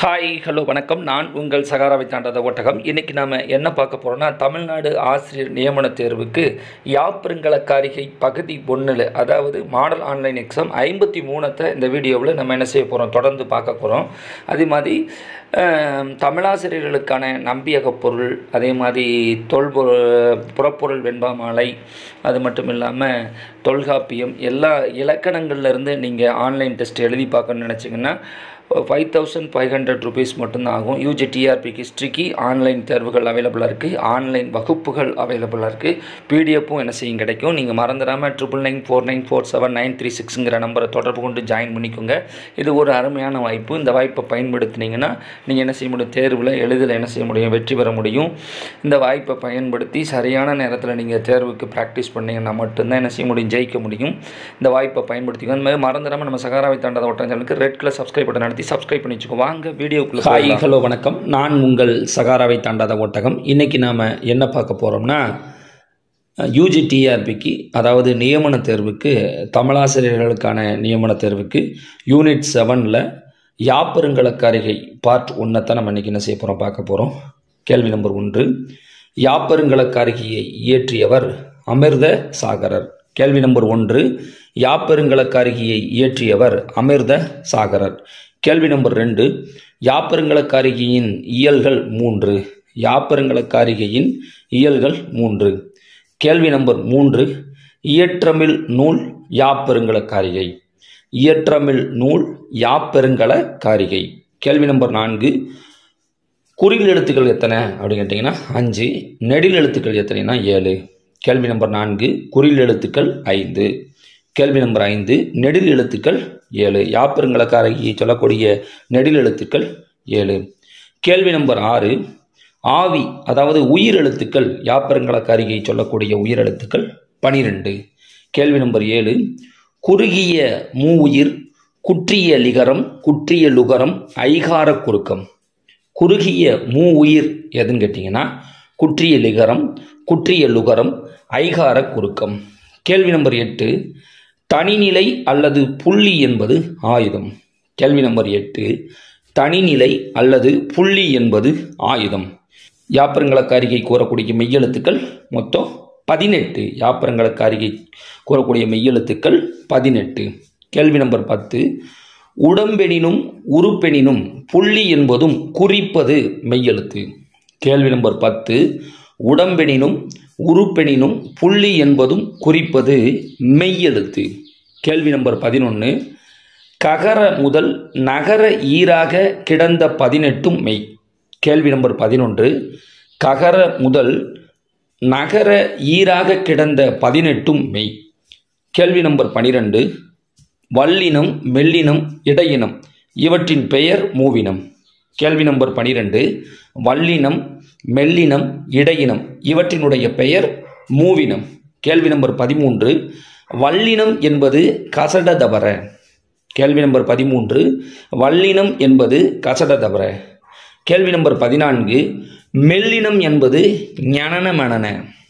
hi hello வணக்கம் நான் உங்கள் சகாராவை தாண்டாத ஒட்டகம் இன்றைக்கி நாம் என்ன பார்க்க போகிறோம்னா தமிழ்நாடு ஆசிரியர் நியமன தேர்வுக்கு யாப்பருங்கலக்காரிகை பகுதி ஒன்றில் அதாவது மாடல் ஆன்லைன் எக்ஸாம் ஐம்பத்தி மூணத்தை இந்த வீடியோவில் நம்ம என்ன செய்ய போகிறோம் தொடர்ந்து பார்க்க போகிறோம் அதே மாதிரி அஹ், தமிழாசிரியர்களுக்கான நம்பியக பொருள் அதே மாதிரி தொல்பொருள் புறப்பொருள் வெண்பா மாலை அது மட்டும் இல்லாமல் தொல்காப்பியம் எல்லா இலக்கணங்கள்லேருந்து நீங்கள் ஆன்லைன் டெஸ்ட் எழுதி பார்க்கணும்னு நினச்சிங்கன்னா five thousand five hundred rupees மட்டும்தான் ஆகும் யூஜி டிஆர்பி ஹிஸ்ட்ரிக்கு ஆன்லைன் தேர்வுகள் அவைலபிளாக இருக்குது ஆன்லைன் வகுப்புகள் அவைலபிளாக இருக்குது பிடிஎஃப்பும் என்ன செய்யும் கிடைக்கும் நீங்கள் மறந்துடாமல் triple nine four nine four seven nine three சிக்ஸுங்கிற நம்பரை தொடர்பு கொண்டு ஜாயின் பண்ணிக்கோங்க இது ஒரு அருமையான வாய்ப்பு இந்த வாய்ப்பை பயன்படுத்தினீங்கன்னா நீங்கள் என்ன செய்ய முடியும் தேர்வில் எளிதில் என்ன செய்ய முடியும் வெற்றி பெற முடியும் இந்த வாய்ப்பை பயன்படுத்தி சரியான நேரத்தில் நீங்கள் தேர்வுக்கு ப்ராக்டிஸ் பண்ணீங்கன்னா மட்டும்தான் என்ன செய்ய முடியும் ஜெயிக்க முடியும் இந்த வாய்ப்பை பயன்படுத்திக்கோ அந்த மாதிரி மறந்துடாமல் நம்ம சகாராவை தாண்டாத ஒட்டம் சேனலுக்கு ரெட் கலர் சப்ஸ்கிரைப் பட்டன் நடத்தி சப்ஸ்கிரைப் பண்ணி வச்சுக்கோ வாங்க வீடியோக்குள்ள ஹாய் ஹலோ வணக்கம் நான் உங்கள் சகாராவை தாண்டாத ஒட்டகம் இன்றைக்கி நாம் என்ன பார்க்க போகிறோம்னா யூஜி டிஆர்பிக்கு அதாவது நியமன தேர்வுக்கு தமிழாசிரியர்களுக்கான நியமன தேர்வுக்கு யூனிட் செவனில் யாப்பருங்கலக்காரிகை பார்ட் ஒன்றை நம்ம இன்றைக்கி என்ன செய்ய போகிறோம் பார்க்க போகிறோம் கேள்வி நம்பர் ஒன்று யாப்பருங்கலக்காரிகையை இயற்றியவர் அமிர்த சாகரர் கேள்வி நம்பர் ஒன்று யாப்பருங்கலக்காரிகையை இயற்றியவர் அமிர்த சாகரர் கேள்வி நம்பர் ரெண்டு யாப்பருங்கலக்காரிகையின் இயல்கள் மூன்று யாப்பருங்கலக்காரிகையின் இயல்கள் மூன்று கேள்வி நம்பர் மூன்று இயற்றமிழ் நூல் யாப்பெருங்கலக்காரிகை இயற்றமிழ் நூல் யாப்பெருங்கல காரிகை கேள்வி நம்பர் நான்கு குறில் எழுத்துக்கள் எத்தனை அப்படின்னு கேட்டிங்கன்னா அஞ்சு நெடில் எழுத்துக்கள் எத்தனைனா ஏழு கேள்வி நம்பர் நான்கு குறில் எழுத்துக்கள் ஐந்து கேள்வி நம்பர் ஐந்து நெடில் எழுத்துக்கள் ஏழு யாப்பெருங்கலக்காரியை சொல்லக்கூடிய நெடில் எழுத்துக்கள் ஏழு கேள்வி நம்பர் ஆறு ஆவி அதாவது உயிர் எழுத்துக்கள் யாப்பெருங்கலக்காரியை சொல்லக்கூடிய உயிர் எழுத்துக்கள் பனிரெண்டு கேள்வி நம்பர் ஏழு குறுகிய மூ உயிர் குற்றிய லிகரம் குற்றிய லுகரம் ஐகார குறுக்கம் குறுகிய மூ உயிர் எதுன்னு கேட்டிங்கன்னா குற்றிய லிகரம் குற்றிய லுகரம் ஐகார குறுக்கம் கேள்வி நம்பர் எட்டு தனிநிலை அல்லது புள்ளி என்பது ஆயுதம் கேள்வி நம்பர் எட்டு தனிநிலை அல்லது புள்ளி என்பது ஆயுதம் யாப்பரங்களக்காரிகை கூறக்கூடிய மெய்யெழுத்துக்கள் மொத்தம் பதினெட்டு யாப்பரங்களக்காரிகை கூறக்கூடிய மெய்யெழுத்துக்கள் பதினெட்டு கேள்வி நம்பர் பத்து உடம்பெனினும் உருப்பெனினும் புள்ளி என்பதும் குறிப்பது மெய்யெழுத்து கேள்வி நம்பர் பத்து உடம்பெனினும் உருப்பெனினும் புள்ளி என்பதும் குறிப்பது மெய்யெழுத்து கேள்வி நம்பர் பதினொன்று ககர முதல் நகர ஈராக கிடந்த பதினெட்டும் மெய் கேள்வி நம்பர் பதினொன்று ககர முதல் நகர ஈராக கிடந்த பதினெட்டும் மெய் கேள்வி நம்பர் பனிரெண்டு வல்லினம் மெல்லினம் இடையினம் இவற்றின் பெயர் மூவினம் கேள்வி நம்பர் பனிரெண்டு வல்லினம் மெல்லினம் இடையினம் இவற்றினுடைய பெயர் மூவினம் கேள்வி நம்பர் பதிமூன்று வல்லினம் என்பது கசடதபர கேள்வி நம்பர் பதிமூன்று வல்லினம் என்பது கசடதபர கேள்வி நம்பர் பதினான்கு மெல்லினம் என்பது ஞனன மனன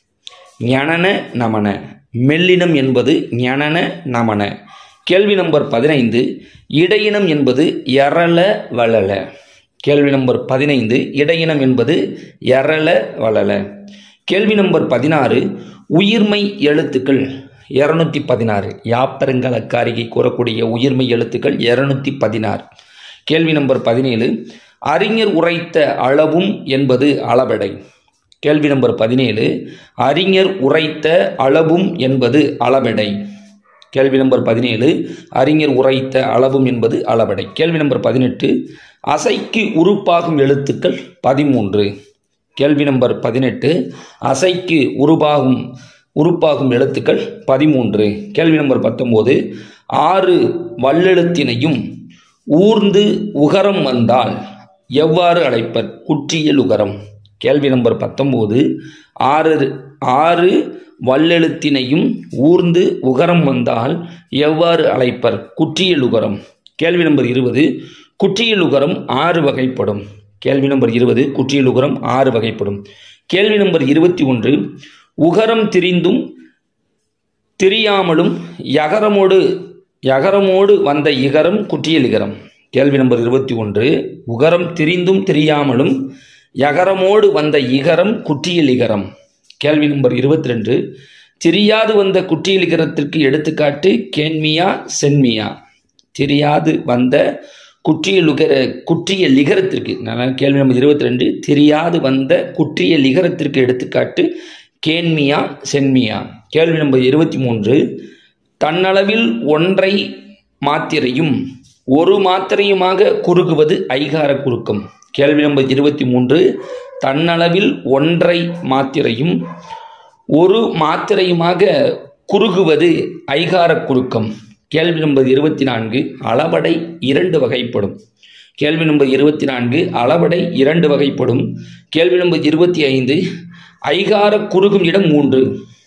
ஞனன நமன மெல்லினம் என்பது ஞனன நமன கேள்வி நம்பர் பதினைந்து இடையினம் என்பது எரள வளல கேள்வி நம்பர் பதினைந்து இடையினம் என்பது எரள வளல கேள்வி நம்பர் பதினாறு உயிர்மை எழுத்துக்கள் இரநூத்தி பதினாறு யாப்பருங்கலக்காரிகை கூறக்கூடிய உயிர்மை எழுத்துக்கள் இரநூத்தி பதினாறு கேள்வி நம்பர் பதினேழு அறிஞர் உரைத்த அளவும் என்பது அளபெடை கேள்வி நம்பர் பதினேழு அறிஞர் உரைத்த அளவும் என்பது அளபெடை கேள்வி நம்பர் பதினேழு அறிஞர் உரைத்த அளவும் என்பது அளபடை கேள்வி நம்பர் பதினெட்டு அசைக்கு உருப்பாகும் எழுத்துக்கள் பதிமூன்று கேள்வி நம்பர் பதினெட்டு அசைக்கு உருவாகும் உருப்பாகும் எழுத்துக்கள் பதிமூன்று கேள்வி நம்பர் பத்தொம்போது ஆறு வல்லெழுத்தினையும் ஊர்ந்து உகரம் வந்தால் எவ்வாறு அழைப்பர் குற்றியல் உகரம் கேள்வி நம்பர் பத்தொம்போது ஆறு ஆறு வல்லெழுத்தினையும் ஊர்ந்து உகரம் வந்தால் எவ்வாறு அழைப்பர் குற்றியல் உகரம் கேள்வி நம்பர் இருபது குற்றியல் உகரம் ஆறு வகைப்படும் கேள்வி நம்பர் இருபது குற்றியல் உகரம் ஆறு வகைப்படும் கேள்வி நம்பர் இருபத்தி ஒன்று உகரம் திரிந்தும் தெரியாமலும் யகரமோடு யகரமோடு வந்த இகரம் குற்றியல் இகரம் கேள்வி நம்பர் இருபத்தி ஒன்று உகரம் தெரிந்தும் தெரியாமலும் யகரமோடு வந்த இகரம் குற்றியல் இகரம் கேள்வி நம்பர் இருபத்தி ரெண்டு தெரியாது வந்த குற்றியல் இகரத்திற்கு எடுத்துக்காட்டு கேன்மியா சென்மியா தெரியாது வந்த குற்றிய லுகர குற்றிய லிகரத்திற்கு நான் கேள்வி நம்பர் இருபத்தி ரெண்டு தெரியாது வந்த குற்றிய லிகரத்திற்கு எடுத்துக்காட்டு கேன்மியா சென்மியா கேள்வி நம்பர் இருபத்தி மூன்று தன்னளவில் ஒன்றை மாத்திரையும் ஒரு மாத்திரையுமாக குறுகுவது ஐகார குறுக்கம் கேள்வி நம்பர் இருபத்தி மூன்று தன்னளவில் ஒன்றை மாத்திரையும் ஒரு மாத்திரையுமாக குறுகுவது ஐகார குறுக்கம் கேள்வி நம்பர் இருபத்தி நான்கு அளபடை இரண்டு வகைப்படும் கேள்வி நம்பர் இருபத்தி நான்கு அளபடை இரண்டு வகைப்படும் கேள்வி நம்பர் இருபத்தி ஐந்து ஐகார குறுகும் இடம் மூன்று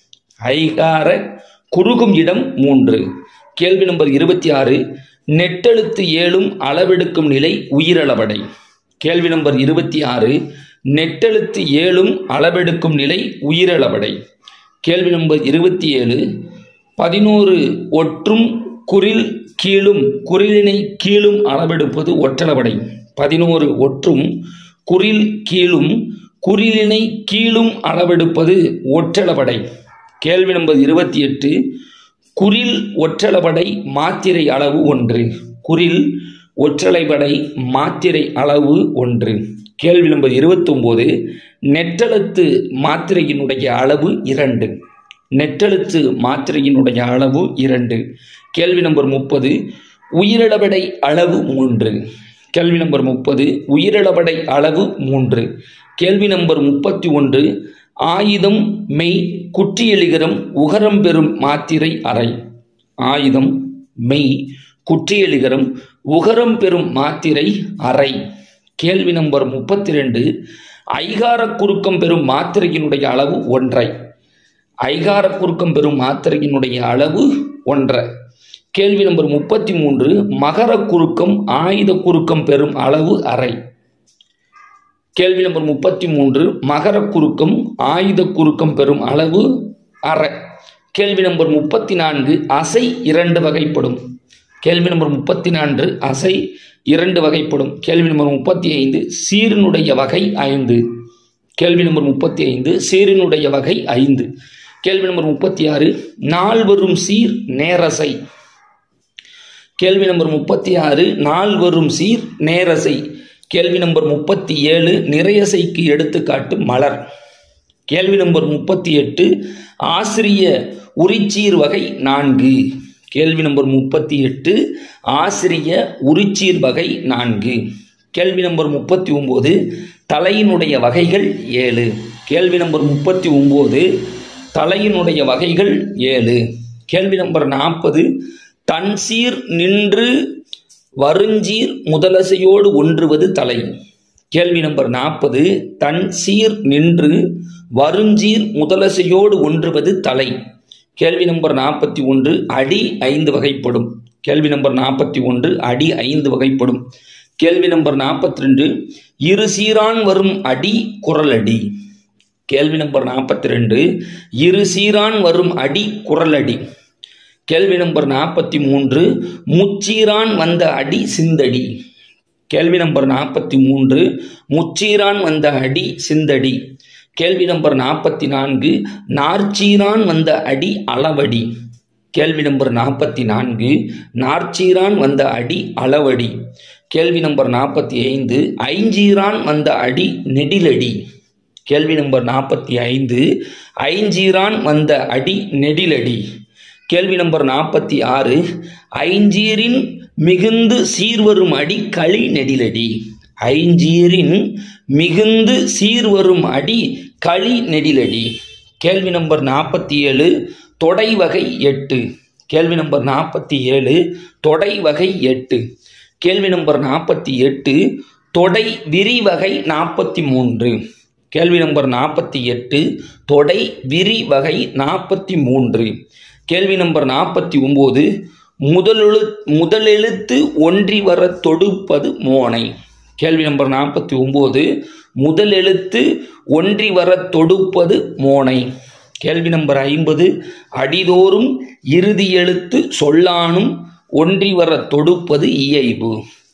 ஐகார குறுகும் இடம் மூன்று கேள்வி நம்பர் இருபத்தி ஆறு நெட்டெழுத்து ஏழும் அளவெடுக்கும் நிலை உயிரளபடை கேள்வி நம்பர் இருபத்தி ஆறு நெட்டெழுத்து ஏழும் அளவெடுக்கும் நிலை உயிரளபடை கேள்வி நம்பர் இருபத்தி ஏழு பதினோரு ஒற்றும் குறில் கீழும் குறிலினை கீழும் அளவெடுப்பது ஒற்றளபடை பதினோரு ஒற்றும் குறில் கீழும் குறிலினை கீழும் அளவெடுப்பது ஒற்றளபடை கேள்வி நம்பர் இருபத்தி எட்டு குறில் ஒற்றளபடை மாத்திரை அளவு ஒன்று குறில் ஒற்றலைபடை மாத்திரை அளவு ஒன்று கேள்வி நம்பர் இருபத்தொம்போது நெட்டெழுத்து மாத்திரையினுடைய அளவு இரண்டு நெட்டெழுத்து மாத்திரையினுடைய அளவு இரண்டு கேள்வி நம்பர் முப்பது உயிரிழபடை அளவு மூன்று கேள்வி நம்பர் முப்பது உயிரிழபடை அளவு மூன்று கேள்வி நம்பர் முப்பத்தி ஒன்று ஆயுதம் மெய் குற்றியலிகரம் உகரம் பெறும் மாத்திரை அறை ஆயுதம் மெய் குற்றியலிகரம் உகரம் பெறும் மாத்திரை அறை கேள்வி நம்பர் முப்பத்தி ரெண்டு ஐகார குறுக்கம் பெறும் மாத்திரையினுடைய அளவு ஒன்றை ஐகார குறுக்கம் பெறும் மாத்திரையினுடைய அளவு ஒன்றை கேள்வி நம்பர் முப்பத்தி மூன்று மகர குறுக்கம் ஆயுத குறுக்கம் பெறும் அளவு அறை கேள்வி நம்பர் முப்பத்தி மூன்று மகர குறுக்கம் ஆயுத குறுக்கம் பெறும் அளவு அறை கேள்வி நம்பர் முப்பத்தி நான்கு அசை இரண்டு வகைப்படும் கேள்வி நம்பர் முப்பத்தி நான்கு அசை இரண்டு வகைப்படும் கேள்வி நம்பர் முப்பத்தி ஐந்து சீரினுடைய வகை ஐந்து கேள்வி நம்பர் முப்பத்தி ஐந்து சீரினுடைய வகை ஐந்து கேள்வி நம்பர் முப்பத்தி ஆறு நால்வரும் சீர் நேரசை கேள்வி நம்பர் முப்பத்தி ஆறு நால்வரும் சீர் நேரசை கேள்வி நம்பர் முப்பத்தி ஏழு நிறையசைக்கு எடுத்துக்காட்டு மலர் கேள்வி நம்பர் முப்பத்தி எட்டு ஆசிரிய உரிச்சீர் வகை நான்கு கேள்வி நம்பர் முப்பத்தி எட்டு ஆசிரிய உரிச்சீர் வகை நான்கு கேள்வி நம்பர் முப்பத்தி ஒம்பது தலையினுடைய வகைகள் ஏழு கேள்வி நம்பர் முப்பத்தி ஒம்பது தலையினுடைய வகைகள் ஏழு கேள்வி நம்பர் நாற்பது தன் சீர் நின்று வருஞ்சீர் முதலசையோடு ஒன்றுவது தலை கேள்வி நம்பர் நாற்பது தன் சீர் நின்று வருஞ்சீர் முதலசையோடு ஒன்றுவது தலை கேள்வி நம்பர் நாற்பத்தி ஒன்று அடி ஐந்து வகைப்படும் கேள்வி நம்பர் நாற்பத்தி ஒன்று அடி ஐந்து வகைப்படும் கேள்வி நம்பர் நாற்பத்தி ரெண்டு இரு சீரான் வரும் அடி குரலடி கேள்வி நம்பர் நாற்பத்தி ரெண்டு இரு சீரான் வரும் அடி குரலடி கேள்வி நம்பர் நாற்பத்தி மூன்று முச்சீரான் வந்த அடி சிந்தடி கேள்வி நம்பர் நாற்பத்தி மூன்று முச்சீரான் வந்த அடி சிந்தடி கேள்வி நம்பர் நாற்பத்தி நான்கு நார்ச்சீரான் வந்த அடி அளவடி கேள்வி நம்பர் நாற்பத்தி நான்கு நார்ச்சீரான் வந்த அடி அளவடி கேள்வி நம்பர் நாற்பத்தி ஐந்து ஐஞ்சீரான் வந்த அடி நெடிலடி கேள்வி நம்பர் நாற்பத்தி ஐந்து ஐஞ்சீரான் வந்த அடி நெடிலடி கேள்வி நம்பர் நாற்பத்தி ஆறு ஐஞ்சீரின் மிகுந்து சீர்வரும் அடி களி நெடிலடி ஐஞ்சீரின் மிகுந்து சீர்வரும் அடி களி நெடிலடி கேள்வி நம்பர் நாற்பத்தி ஏழு தொடை வகை எட்டு கேள்வி நம்பர் நாற்பத்தி ஏழு தொடை வகை எட்டு கேள்வி நம்பர் நாற்பத்தி எட்டு தொடை விரிவகை நாற்பத்தி மூன்று கேள்வி நம்பர் நாற்பத்தி எட்டு தொடை விரி வகை நாற்பத்தி மூன்று கேள்வி நம்பர் நாற்பத்தி ஒம்பது முதலெழு முதலெழுத்து ஒன்றி வர தொடுப்பது மோனை கேள்வி நம்பர் நாற்பத்தி ஒம்பது முதலெழுத்து ஒன்றி வர தொடுப்பது மோனை கேள்வி நம்பர் ஐம்பது அடிதோறும் இறுதி எழுத்து சொல்லானும் ஒன்றி வர தொடுப்பது இயைபு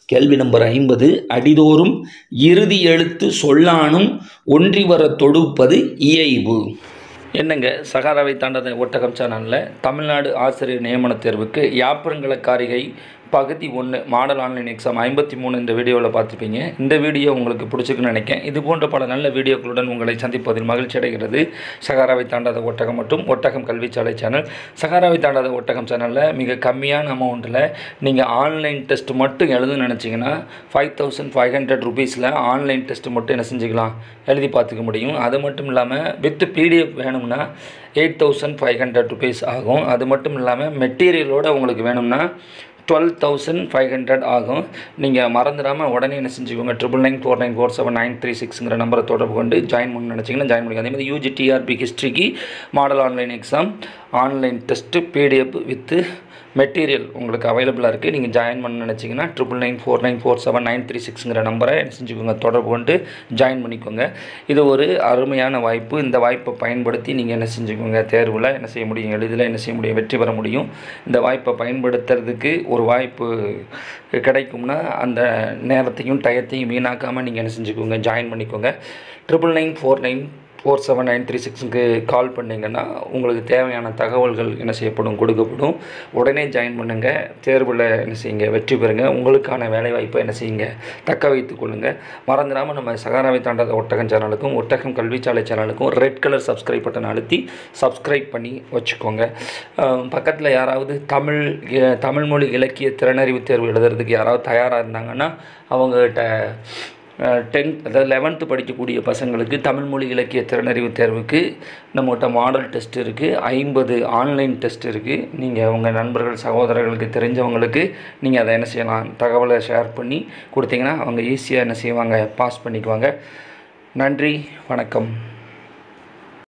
கேள்வி நம்பர் ஐம்பது அடிதோறும் இறுதி எழுத்து சொல்லானும் ஒன்றி வர தொடுப்பது இயைபு என்னங்க சகாராவை தாண்டத ஒட்டகம் சேனலில் தமிழ்நாடு ஆசிரியர் நியமன தேர்வுக்கு யாப்பருங்கலக்காரிகை பகுதி ஒன்று மாடல் ஆன்லைன் எக்ஸாம் ஐம்பத்தி மூணு இந்த வீடியோவில் பார்த்துருப்பீங்க இந்த வீடியோ உங்களுக்கு பிடிச்சிருக்குன்னு நினைக்கிறேன் இது போன்ற பல நல்ல வீடியோக்களுடன் உங்களை சந்திப்பதில் மகிழ்ச்சி அடைகிறது சகாராவை தாண்டாத ஒட்டகம் மற்றும் ஒட்டகம் கல்விச்சாலை சேனல் சகாராவை தாண்டாத ஒட்டகம் சேனலில் மிக கம்மியான அமௌண்ட்டில் நீங்கள் ஆன்லைன் டெஸ்ட் மட்டும் எழுதுன்னு நினச்சிங்கன்னா ஃபைவ் தௌசண்ட் ஃபைவ் ஹண்ட்ரட் ருபீஸில் ஆன்லைன் டெஸ்ட் மட்டும் என்ன செஞ்சுக்கலாம் எழுதி பார்த்துக்க முடியும் அது மட்டும் இல்லாமல் வித் பிடிஎஃப் வேணும்னா eight thousand five hundred rupees ஆகும் அது மட்டும் இல்லாமல் மெட்டீரியலோடு உங்களுக்கு வேணும்னா டுவெல் தௌசண்ட் ஃபைவ் ஹண்ட்ரட் ஆகும் நீங்கள் மறந்துடாமல் உடனே என்ன செஞ்சுக்கோங்க triple nine four nine four seven nine three சிக்ஸுங்கிற நம்பரை தொடர்பு கொண்டு ஜாயின் பண்ண நினச்சிங்கன்னா ஜாயின் பண்ணிக்கலாம் அதே மாதிரி யூஜி டிஆர்பி ஹிஸ்ட்ரிக்கு model online exam online test PDF with material உங்களுக்கு அவைலபிளாக இருக்குது நீங்கள் ஜாயின் பண்ண நினச்சிங்கன்னா triple nine four nine four seven nine three சிக்ஸுங்கிற நம்பரை என்ன செஞ்சுக்கோங்க தொடர்பு கொண்டு ஜாயின் பண்ணிக்கோங்க இது ஒரு அருமையான வாய்ப்பு இந்த வாய்ப்பை பயன்படுத்தி நீங்கள் என்ன செஞ்சுக்கோங்க தேர்வில் என்ன செய்ய முடியும் எளிதில் என்ன செய்ய முடியும் வெற்றி பெற முடியும் இந்த வாய்ப்பை பயன்படுத்துறதுக்கு ஒரு வாய்ப்பு கிடைக்கும்னா அந்த நேரத்தையும் டயத்தையும் வீணாக்காமல் நீங்கள் என்ன செஞ்சுக்கோங்க ஜாயின் பண்ணிக்கோங்க triple nine four nine four seven nine three சிக்ஸுக்கு கால் பண்ணிங்கன்னா உங்களுக்கு தேவையான தகவல்கள் என்ன செய்யப்படும் கொடுக்கப்படும் உடனே ஜாயின் பண்ணுங்கள் தேர்வில் என்ன செய்யுங்க வெற்றி பெறுங்க உங்களுக்கான வேலைவாய்ப்பை என்ன செய்யுங்க தக்க வைத்துக் கொள்ளுங்கள் மறந்துடாமல் நம்ம சகாராவை தாண்டாத ஒட்டகம் சேனலுக்கும் ஒட்டகம் கல்விச்சாலை சேனலுக்கும் ரெட் கலர் சப்ஸ்கிரைப் பட்டன் அழுத்தி சப்ஸ்கிரைப் பண்ணி வச்சுக்கோங்க பக்கத்தில் யாராவது தமிழ் தமிழ் மொழி இலக்கிய திறனறிவு தேர்வு எழுதுறதுக்கு யாராவது தயாராக இருந்தாங்கன்னா அவங்ககிட்ட டென்த் அதாவது லெவன்த்து படிக்கக்கூடிய பசங்களுக்கு தமிழ் மொழி இலக்கிய திறனறிவு தேர்வுக்கு நம்மகிட்ட மாடல் டெஸ்ட் இருக்குது ஐம்பது ஆன்லைன் டெஸ்ட் இருக்குது நீங்கள் உங்கள் நண்பர்கள் சகோதரர்களுக்கு தெரிஞ்சவங்களுக்கு நீங்கள் அதை என்ன செய்யலாம் தகவலை ஷேர் பண்ணி கொடுத்தீங்கன்னா அவங்க ஈஸியாக என்ன செய்வாங்க பாஸ் பண்ணிக்குவாங்க நன்றி வணக்கம்